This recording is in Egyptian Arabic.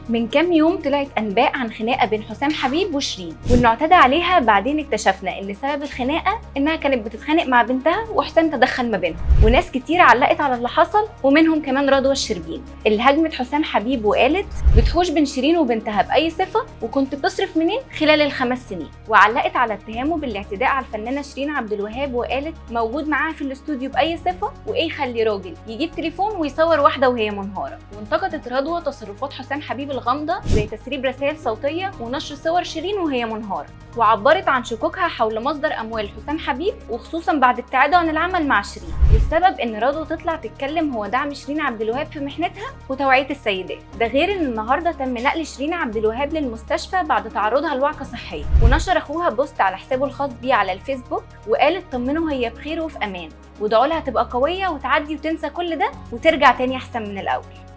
من كام يوم طلعت انباء عن خناقه بين حسام حبيب وشيرين وانه اعتدى عليها بعدين اكتشفنا ان سبب الخناقه انها كانت بتتخانق مع بنتها وحسام تدخل ما بينهم وناس كتير علقت على اللي حصل ومنهم كمان رضوى الشربين اللي هاجمت حسام حبيب وقالت بتحوش بين شيرين وبنتها باي صفه وكنت بتصرف منين خلال الخمس سنين وعلقت على اتهامه بالاعتداء على الفنانه شيرين عبد الوهاب وقالت موجود معاها في الاستوديو باي صفه وايه يخلي راجل يجيب تليفون ويصور واحده وهي منهاره وانتقدت رضوى تصرفات حسام حبيب الغامضه زي تسريب رسائل صوتيه ونشر صور شيرين وهي منهاره وعبرت عن شكوكها حول مصدر اموال حسام حبيب وخصوصا بعد ابتعاده عن العمل مع شيرين والسبب ان رضوى تطلع تتكلم هو دعم شيرين عبد الوهاب في محنتها وتوعيه السيدات ده غير ان النهارده تم نقل شيرين عبد الوهاب للمستشفى بعد تعرضها لوعكه صحيه ونشر اخوها بوست على حسابه الخاص بيه على الفيسبوك وقال اطمنوا هي بخير وفي امان وادعوا لها تبقى قويه وتعدي وتنسى كل ده وترجع تاني احسن من الاول